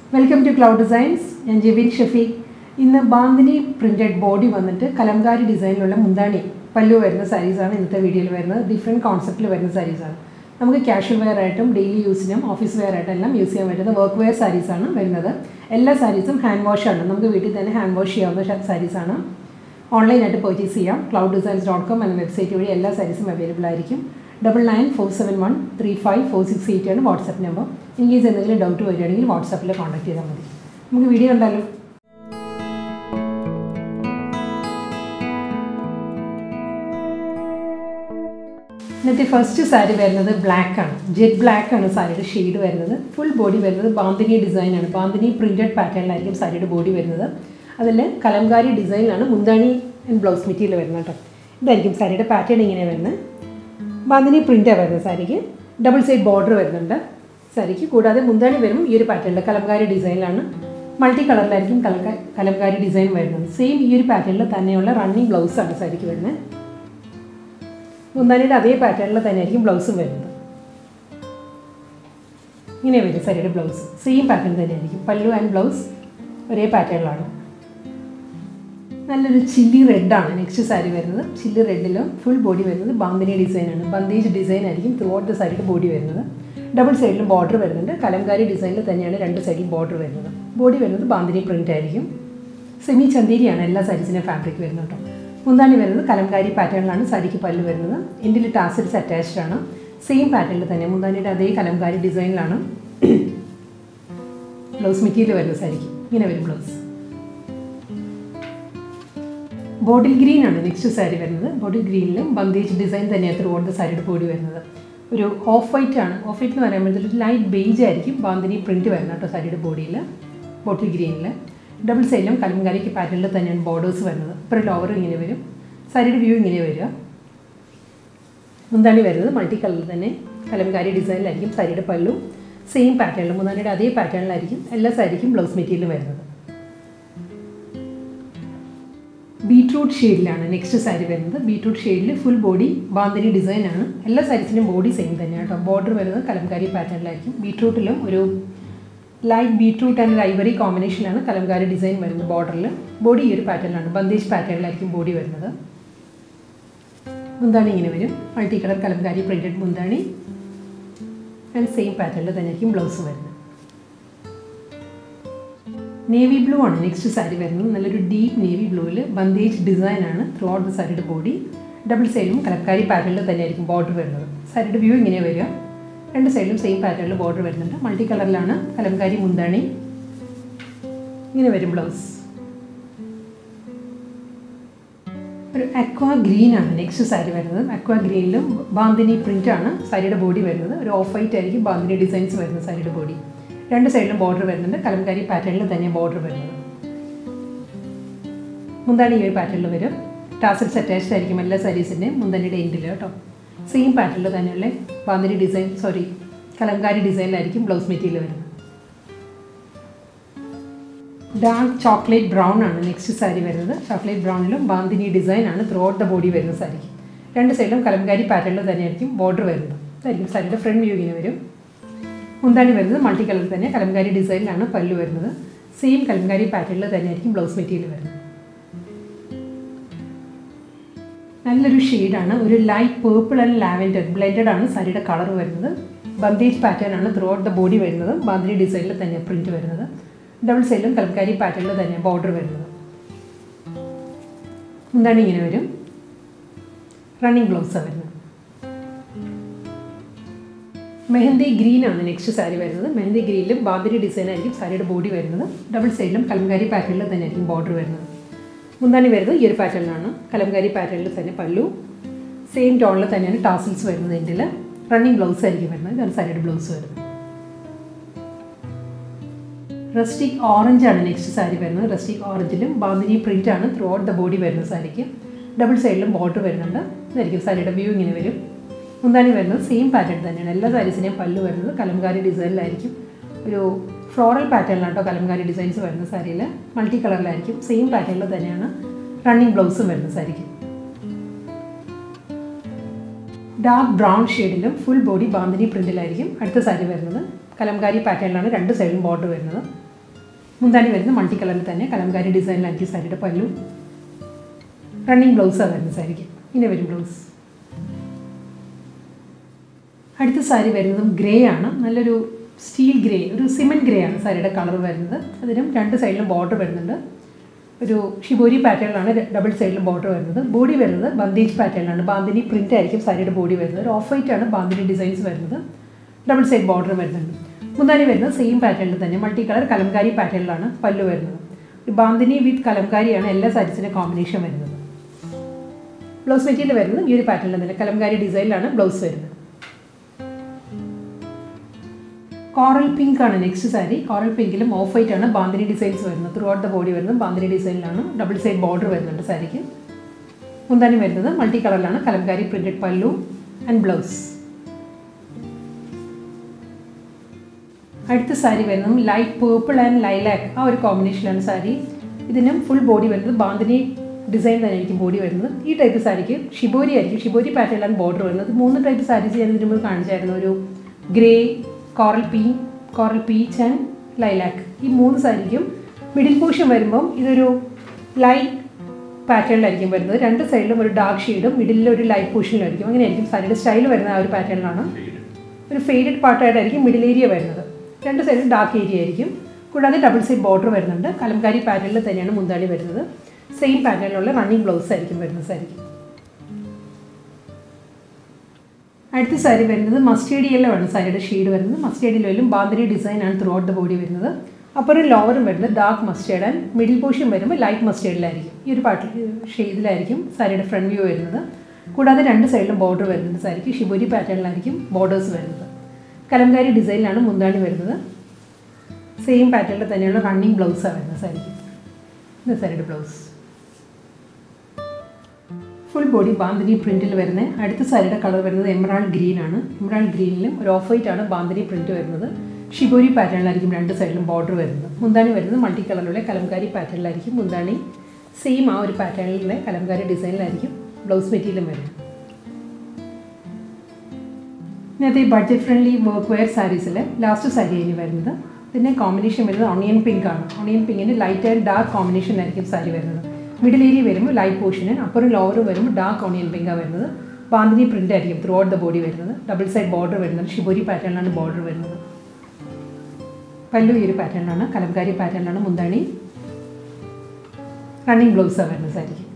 welcome to cloud designs ഞാൻ ജെബിൻ ഷഫീഖ് ഇന്ന് bandhani printed body വന്നിട്ട് കലംകാരി ഡിസൈനിലുള്ള മുന്താണി പല്ലു വരുന്ന സാരീസാണ് ഇന്നത്തെ വീഡിയോയിൽ വരുന്നത് ഡിഫറെൻറ്റ് കോൺസെപ്റ്റിൽ വരുന്ന സാരീസാണ് നമുക്ക് ക്യാഷ്വൽ വെയർ ആയിട്ടും ഡെയിലി യൂസിനും ഓഫീസ് വെയർ ആയിട്ടും എല്ലാം യൂസ് ചെയ്യാൻ പറ്റുന്ന വർക്ക് വെയർ സാരീസാണ് വരുന്നത് എല്ലാ സാരീസും ഹാൻഡ് വാഷ് ആണ് നമുക്ക് വീട്ടിൽ തന്നെ ഹാൻഡ് വാഷ് ചെയ്യാവുന്ന സാരീസാണ് ഓൺലൈനായിട്ട് പർച്ചേസ് ചെയ്യാം ക്ലൗഡ് ഡിസൈൻസ് ഡോട്ട് കോം എന്ന വെബ്സൈറ്റ് വഴി എല്ലാ സാരീസും അവൈലബിൾ ആയിരിക്കും double nine four seven one three five four six eight ആണ് വാട്സപ്പ് നമ്പർ ഇൻ കേസ് എന്തെങ്കിലും ഡൗട്ട് വരികയാണെങ്കിൽ വാട്സാപ്പിൽ കോൺടാക്ട് ചെയ്താൽ മതി നമുക്ക് വീഡിയോ കണ്ടാലോ ഇന്നത്തെ ഫസ്റ്റ് സാരി വരുന്നത് ബ്ലാക്ക് ആണ് ജെറ്റ് ബ്ലാക്ക് ആണ് സാരിയുടെ ഷെയ്ഡ് വരുന്നത് ഫുൾ ബോഡി വരുന്നത് ബാന്തിനി ഡിസൈൻ ആണ് ബാന്തിനി പ്രിൻറ്റഡ് പാറ്റേണിലായിരിക്കും സാരിയുടെ ബോഡി വരുന്നത് അതിൽ കലംകാരി ഡിസൈനിലാണ് മുന്താണി ആൻഡ് ബ്ലൗസ് മെറ്റീരിയൽ വരുന്നത് കേട്ടോ ഇതായിരിക്കും സാരിയുടെ പാറ്റേൺ ഇങ്ങനെ വരുന്നത് ബാന്തിനി പ്രിൻ്റാണ് വരുന്നത് സാരിക്ക് ഡബിൾ സൈഡ് ബോർഡർ വരുന്നുണ്ട് സാരിക്ക് കൂടാതെ മുന്താണി വരുമ്പോൾ ഈ ഒരു പാറ്റേണിൽ കലംകാരി ഡിസൈനിലാണ് മൾട്ടി കളറിലായിരിക്കും കലങ്ക കലംകാരി ഡിസൈൻ വരുന്നത് സെയിം ഈ ഒരു പാറ്റേണിൽ തന്നെയുള്ള റണ്ണിങ് ബ്ലൗസാണ് സാരിക്ക് വരുന്നത് മുന്താനിയുടെ അതേ പാറ്റേണിൽ തന്നെയായിരിക്കും ബ്ലൗസും വരുന്നത് ഇങ്ങനെ വരും സാരിയുടെ ബ്ലൗസ് സെയിം പാറ്റേൺ തന്നെയായിരിക്കും പല്ലു ആൻഡ് ബ്ലൗസ് ഒരേ പാറ്റേണിലാണ് നല്ലൊരു ചില്ലി റെഡാണ് നെക്സ്റ്റ് സാരി വരുന്നത് ചില്ലി റെഡിലും ഫുൾ ബോഡി വരുന്നത് ബാന്തിനി ഡിസൈനാണ് ബന്ദേജ് ഡിസൈൻ ആയിരിക്കും ത്രൂ ഔട്ട് ദ സാരിയുടെ ബോഡി വരുന്നത് ഡബിൾ സൈഡിലും ബോർഡർ വരുന്നുണ്ട് കലംകാരി ഡിസൈനിൽ തന്നെയാണ് രണ്ട് സൈഡിൽ ബോർഡർ വരുന്നത് ബോഡി വരുന്നത് ബാന്തിനി പ്രിൻ്റ് ആയിരിക്കും സെമി ചന്തേരിയാണ് എല്ലാ സാരീസിൻ്റെ ഫാബ്രിക് വരുന്നത് കേട്ടോ മുന്താണി വരുന്നത് കലംകാരി പാറ്റേണിലാണ് സാരിക്ക് പല്ല് വരുന്നത് എൻഡിൽ ടാസിൽസ് അറ്റാച്ച്ഡ് ആണ് സെയിം പാറ്റേണിൽ തന്നെ മുന്താണിയുടെ അതേ കലംകാരി ഡിസൈനിലാണ് ബ്ലൗസ് മെറ്റീരിയൽ വരുന്നത് സാരിക്ക് ഇങ്ങനെ വരും ബ്ലൗസ് ബോട്ടിൽ ഗ്രീൻ ആണ് നെക്സ്റ്റ് സാരി വരുന്നത് ബോട്ടിൽ ഗ്രീനിൽ ബന്ദേജ് ഡിസൈൻ തന്നെയാണ് ത്രൂ ഔട്ട് സാരിയുടെ ബോഡി വരുന്നത് ഒരു ഓഫ് വൈറ്റ് ആണ് ഓഫ് വൈറ്റ് എന്ന് പറയുമ്പോഴത്തേക്ക് ഒരു ലൈറ്റ് ബേജ് ആയിരിക്കും ബാന്തിനി പ്രിൻറ്റ് വരുന്നത് കേട്ടോ സാരിയുടെ ബോഡിയിൽ ബോട്ടിൽ ഗ്രീനിൽ ഡബിൾ സൈഡിലും കലംകാരിക്ക് പാറ്റേണിൽ തന്നെയാണ് ബോർഡേഴ്സ് വരുന്നത് ഇപ്പോൾ ലോവർ ഇങ്ങനെ വരും സാരിയുടെ വ്യൂ ഇങ്ങനെ വരിക മുന്താണി വരുന്നത് മൾട്ടി കളറിൽ തന്നെ കലംകാരി ഡിസൈനിലായിരിക്കും സാരിയുടെ പല്ലു സെയിം പാറ്റേണിൽ മുന്താണിയുടെ അതേ പാറ്റേണിലായിരിക്കും എല്ലാ സാരിക്കും ബ്ലൗസ് മെറ്റീരിയൽ വരുന്നത് ബീട്രൂട്ട് ഷെയ്ഡിലാണ് നെക്സ്റ്റ് സാരി വരുന്നത് ബീട്രൂട്ട് ഷെയ്ഡിൽ ഫുൾ ബോഡി ബാന്തിനി ഡിസൈനാണ് എല്ലാ സാരീസിനും ബോഡി സെയിം തന്നെയാണ് കേട്ടോ ബോർഡർ വരുന്നത് കലംകാരി പാറ്റേണിലായിരിക്കും ബീട്രൂട്ടിലും ഒരു ലൈറ്റ് ബീട്രൂട്ട് ആൻഡ് ഐവറി കോമ്പിനേഷനിലാണ് കലംകാരി ഡിസൈൻ വരുന്നത് ബോർഡറിൽ ബോഡി ഈ ഒരു പാറ്റേണിലാണ് ബന്ദേശ് പാറ്റേണിലായിരിക്കും ബോഡി വരുന്നത് മുന്താണി ഇങ്ങനെ വരും മൾട്ടി കളർ കലംകാരി പ്രിൻറ്റഡ് മുന്താണി ആൻഡ് സെയിം പാറ്റേണിൽ തന്നെയായിരിക്കും ബ്ലൗസ് വരുന്നത് നേവി ബ്ലൂ ആണ് നെക്സ്റ്റ് സാരി വരുന്നത് നല്ലൊരു ഡീപ്പ് നേവി ബ്ലൂവിൽ ബന്ദേജ് ഡിസൈൻ ആണ് ത്രൂ ഔട്ട് ദ സാരിയുടെ ബോഡി ഡബിൾ സൈഡിലും കലക്കാരി പാറ്റേണിൽ തന്നെയായിരിക്കും ബോർഡർ വരുന്നത് സാരിയുടെ വ്യൂ ഇങ്ങനെ വരിക രണ്ട് സൈഡിലും സെയിം പാറ്റേണിൽ ബോർഡർ വരുന്നുണ്ട് മൾട്ടി കളറിലാണ് കലംകാരി മുന്താണി ഇങ്ങനെ വരും ബ്ലൗസ് ഒരു അക്വാ ഗ്രീൻ ആണ് നെക്സ്റ്റ് സാരി വരുന്നത് അക്വാ ഗ്രീനിലും ബാന്തിനി പ്രിൻ്റ് ആണ് സാരിയുടെ ബോഡി വരുന്നത് ഒരു ഓഫ് വൈറ്റ് ആയിരിക്കും ബാന്തിനി ഡിസൈൻസ് വരുന്നത് സാരിയുടെ ബോഡി രണ്ട് സൈഡിലും ബോർഡർ വരുന്നുണ്ട് കലംകാരി പാറ്റേണിൽ തന്നെ ബോർഡർ വരുന്നത് മുന്താണി ഈ ഒരു പാറ്റേണിൽ വരും ടാസൽസ് അറ്റാച്ച്ഡ് ആയിരിക്കും എല്ലാ സാരീസിൻ്റെയും മുന്താണിയുടെ എൻഡിൽ കേട്ടോ സെയിം പാറ്റേണിൽ തന്നെയുള്ള ബാന്തിനി ഡിസൈൻ സോറി കലംകാരി ഡിസൈനിലായിരിക്കും ബ്ലൗസ് മെറ്റീരിയൽ വരുന്നത് ഡാർക്ക് ചോക്ലേറ്റ് ബ്രൗൺ ആണ് നെക്സ്റ്റ് സാരി വരുന്നത് ചോക്ലേറ്റ് ബ്രൗണിലും ബാന്തിനി ഡിസൈൻ ആണ് ത്രൂ ഔട്ട് ദ ബോഡി വരുന്ന സാരിക്ക് രണ്ട് സൈഡിലും കലംകാരി പാറ്റേണിൽ തന്നെയായിരിക്കും ബോർഡർ വരുന്നത് ഇതായിരിക്കും സാരിയുടെ ഫ്രണ്ട് വ്യൂ ഇങ്ങനെ വരും മുന്താണി വരുന്നത് മൾട്ടി കളർ തന്നെ കലംകാരി ഡിസൈനിലാണ് പല്ലു വരുന്നത് സെയിം കലംകാരി പാറ്റേണിൽ തന്നെയായിരിക്കും ബ്ലൗസ് മെറ്റീരിയൽ വരുന്നത് നല്ലൊരു ഷെയ്ഡാണ് ഒരു light purple and lavender blended ആണ് സാരിയുടെ കളർ വരുന്നത് ബന്ദേജ് പാറ്റേൺ ആണ് ത്രൂ ഔട്ട് ദ ബോഡി വരുന്നത് ബാന്തിനി ഡിസൈനിൽ തന്നെ പ്രിൻറ്റ് വരുന്നത് ഡബിൾ സൈഡിലും കലംകാരി പാറ്റേണിൽ തന്നെ ബോർഡർ വരുന്നത് എന്താണ് ഇങ്ങനെ വരും റണ്ണിങ് ബ്ലൗസാണ് വരുന്നത് മെഹന്തി ഗ്രീൻ ആണ് നെക്സ്റ്റ് സാരി വരുന്നത് മെഹന്തി ഗ്രീനിലും ബാന്തിരി ഡിസൈൻ ആയിരിക്കും സാരിയുടെ ബോഡി വരുന്നത് ഡബിൾ സൈഡിലും കലംകാരി പാറ്റേണിൽ തന്നെ ആയിരിക്കും ബോർഡർ വരുന്നത് മുന്താണി വരുന്നത് ഈ ഒരു പാറ്റേണിലാണ് കലംകാരി പാറ്റേണിൽ തന്നെ പല്ലു സെയിം ടോണിൽ തന്നെയാണ് ടാസിൽസ് വരുന്നത് എൻ്റെ റണ്ണിങ് ബ്ലൗസ് ആയിരിക്കും വരുന്നത് ഇതാണ് സാരിയുടെ ബ്ലൗസ് വരുന്നത് റസ്റ്റിക് ഓറഞ്ച് ആണ് നെക്സ്റ്റ് സാരി വരുന്നത് റസ്റ്റിക് ഓറഞ്ചിലും ബാന്തിനി പ്രിൻ്റ് ആണ് ത്രൂ ഔട്ട് ദ ബോഡി വരുന്ന സാരിക്ക് ഡബിൾ സൈഡിലും ബോർഡർ വരുന്നുണ്ട് ഇതായിരിക്കും സാരിയുടെ വ്യൂ ഇങ്ങനെ വരും മുന്താണി വരുന്നത് സെയിം പാറ്റേൺ തന്നെയാണ് എല്ലാ സാരീസിനെയും പല്ല് വരുന്നത് കലംകാരി ഡിസൈനിലായിരിക്കും ഒരു ഫ്ലോറൽ പാറ്റേണിലാണ് കേട്ടോ കലംകാരി ഡിസൈൻസ് വരുന്ന സാരിയിൽ മൾട്ടി കളറിലായിരിക്കും സെയിം പാറ്റേണിൽ തന്നെയാണ് റണ്ണിങ് ബ്ലൗസും വരുന്ന സാരിക്ക് ഡാർക്ക് ബ്രൗൺ ഷെയ്ഡിലും ഫുൾ ബോഡി ബാന്തിനി പ്രിൻറ്റിലായിരിക്കും അടുത്ത സാരി വരുന്നത് കലംകാരി പാറ്റേണിലാണ് രണ്ട് സൈഡിലും ബോർഡർ വരുന്നത് മുന്താണി വരുന്നത് മൾട്ടി കളറിൽ തന്നെ കലംകാരി ഡിസൈനിലായിരിക്കും സാരിയുടെ പല്ലു റണ്ണിങ് ബ്ലൗസാണ് വരുന്നത് സാരിക്ക് ഇങ്ങനെ വരും ബ്ലൗസ് അടുത്ത സാരി വരുന്നതും ഗ്രേ ആണ് നല്ലൊരു സ്റ്റീൽ ഗ്രേ ഒരു സിമെൻറ്റ് ഗ്രേ ആണ് സാരിയുടെ കളർ വരുന്നത് അതിനും രണ്ട് സൈഡിലും ബോർഡർ വരുന്നുണ്ട് ഒരു ഷിബോരി പാറ്റേണിലാണ് ഡബിൾ സൈഡിലും ബോർഡർ വരുന്നത് ബോഡി വരുന്നത് ബന്ദേജ് പാറ്റേണിലാണ് ബാന്തിനി പ്രിൻ്റ് ആയിരിക്കും സാരിയുടെ ബോഡി വരുന്നത് ഒരു ഓഫ് വൈറ്റ് ആണ് ബാന്തിനി ഡിസൈൻസ് വരുന്നത് ഡബിൾ സൈഡ് ബോർഡർ വരുന്നുണ്ട് മുന്താണി വരുന്നത് സെയിം പാറ്റേണിൽ തന്നെ മൾട്ടി കളർ കലംകാരി പാറ്റേണിലാണ് പല്ലു വരുന്നത് ബാന്തിനി വിത്ത് കലംകാരിയാണ് എല്ലാ സാരീസിൻ്റെ കോമ്പിനേഷൻ വരുന്നത് ബ്ലൗസ് മെറ്റീരിയൽ വരുന്നത് ഈ ഒരു പാറ്റേണിൽ തന്നെ കലംകാരി ഡിസൈനിലാണ് ബ്ലൗസ് വരുന്നത് കോറൽ പിങ്ക് ആണ് നെക്സ്റ്റ് സാരി കോറൽ പിങ്കിലും ഓഫ് വൈറ്റ് ആണ് ബാന്തിനി ഡിസൈൻസ് വരുന്നത് ത്രൂ ഔട്ട് ദ ബോഡി വരുന്നത് ബാന്തിനി ഡിസൈനിലാണ് ഡബിൾ സൈഡ് ബോർഡർ വരുന്നുണ്ട് സാരിക്ക് മുന്താനി വരുന്നത് മൾട്ടി കളറിലാണ് Kalamkari printed pallu and blouse അടുത്ത സാരി വരുന്നത് ലൈറ്റ് പേർപ്പിൾ ആൻഡ് ലൈലാക്ക് ആ ഒരു കോമ്പിനേഷനിലാണ് സാരി ഇതിനും ഫുൾ ബോഡി വരുന്നത് ബാന്തിനി ഡിസൈൻ തന്നെ ആയിരിക്കും ബോഡി വരുന്നത് ഈ ടൈപ്പ് സാരിക്ക് ഷിബോരി ആയിരിക്കും ഷിബോരി പാറ്റേണിലാണ് ബോർഡർ വരുന്നത് മൂന്ന് ടൈപ്പ് സാരീസ് ഞാൻ ഇതിന് മുമ്പ് കാണിച്ചായിരുന്നു ഒരു ഗ്രേ കോറൽ പീ കോറൽ പീച്ച് ആൻഡ് ലൈലാക്ക് ഈ മൂന്ന് സാരിക്കും മിഡിൽ പോർഷൻ വരുമ്പം ഇതൊരു ലൈറ്റ് പാറ്റേണിലായിരിക്കും വരുന്നത് രണ്ട് സൈഡിലും ഒരു ഡാർക്ക് ഷെയ്ഡും മിഡിലിൽ ഒരു ലൈറ്റ് പോർഷനിലായിരിക്കും അങ്ങനെയായിരിക്കും സാരിയുടെ സ്റ്റൈൽ വരുന്ന ആ ഒരു പാറ്റേണിലാണ് ഒരു ഫെയ്ഡഡ് പാർട്ടായിട്ടായിരിക്കും മിഡിൽ ഏരിയ വരുന്നത് രണ്ട് സൈഡിലും ഡാർക്ക് ഏരിയ ആയിരിക്കും കൂടാതെ ഡബിൾ സൈഡ് ബോർഡർ വരുന്നുണ്ട് കലംകാരി പാറ്റേണിൽ തന്നെയാണ് മുന്താണി വരുന്നത് സെയിം പാറ്റേണിലുള്ള റണ്ണിങ് ബ്ലൗസ് ആയിരിക്കും വരുന്ന സാരിക്ക് അടുത്ത സാരി വരുന്നത് മസ്റ്റേഡ് യെല്ലോ ആണ് സാരിയുടെ ഷെയ്ഡ് വരുന്നത് മസ്റ്റേഡ് യെല്ലോയിലും ബാന്തിരി ഡിസൈൻ ആണ് ത്രൂ ഔട്ട് ദ ബോഡി വരുന്നത് അപ്പുറം ലോവറും വരുന്നത് dark mustard and middle portion വരുമ്പോൾ ലൈറ്റ് മസ്റ്റേഡിലായിരിക്കും ഈ ഒരു പാട്ടിൽ ഷെയ്ഡിലായിരിക്കും സാരിയുടെ ഫ്രണ്ട് വ്യൂ വരുന്നത് കൂടാതെ രണ്ട് സൈഡിലും ബോർഡർ വരുന്നുണ്ട് സാരിക്ക് ഷിബോരി പാറ്റേണിലായിരിക്കും ബോർഡേഴ്സ് വരുന്നത് കലംകാരി ഡിസൈനിലാണ് മുന്താണി വരുന്നത് സെയിം പാറ്റേണിൽ തന്നെയുള്ള റണ്ണിങ് ബ്ലൗസാണ് വരുന്നത് സാരിക്ക് ഇത് സാരിയുടെ ബ്ലൗസ് ഫുൾ ബോഡി ബാന്തിനി പ്രിൻറ്റിൽ വരുന്ന അടുത്ത സാരിയുടെ കളർ വരുന്നത് എമറാൾഡ് ഗ്രീൻ ആണ് എമറാൾഡ് ഗ്രീനിലും ഒരു ഓഫ് വൈറ്റ് ആണ് ബാന്തിനി പ്രിൻറ്റ് വരുന്നത് ഷിബോരി പാറ്റേണിലായിരിക്കും രണ്ട് സൈഡിലും ബോർഡർ വരുന്നത് മുന്താണി വരുന്നത് മൾട്ടി കളറിലുള്ള കലംകാരി പാറ്റേണിലായിരിക്കും മുന്താണി സെയിം ആ ഒരു പാറ്റേണിലെ കലംകാരി ഡിസൈനിലായിരിക്കും ബ്ലൗസ് മെറ്റീരിയലും വരുന്നത് ഇതിനകത്ത് ഈ ബഡ്ജറ്റ് ഫ്രണ്ട്ലി വർക്ക് വെയർ സാരീസിൽ ലാസ്റ്റ് സാരി ഇനി വരുന്നത് ഇതിൻ്റെ കോമ്പിനേഷൻ വരുന്നത് ഓണിയൻ പിങ്ക് ആണ് ഓണിയൻ പിങ്കിന് ലൈറ്റ് ആൻഡ് ഡാർക്ക് കോമ്പിനേഷനിലായിരിക്കും സാരി വരുന്നത് മിഡിൽ ഏരിയ വരുമ്പോൾ ലൈറ്റ് പോർഷന് അപ്പുറം ലോവർ വരുമ്പോൾ ഡാർക്ക് ഓണിയൻ പിങ്കാണ് വരുന്നത് ബാന്തിനി പ്രിൻ്റ് ആയിരിക്കും ത്രൂ ഔട്ട് ദ ബോഡി വരുന്നത് ഡബിൾ സൈഡ് ബോർഡർ വരുന്നത് ഷിബോരി പാറ്റേണിലാണ് ബോർഡർ വരുന്നത് പല്ലു ഈ ഒരു പാറ്റേണിലാണ് കലംകാരി പാറ്റേണിലാണ് മുന്താണി റണ്ണിങ് ബ്ലൗസാണ് വരുന്നത് സാരിക്ക്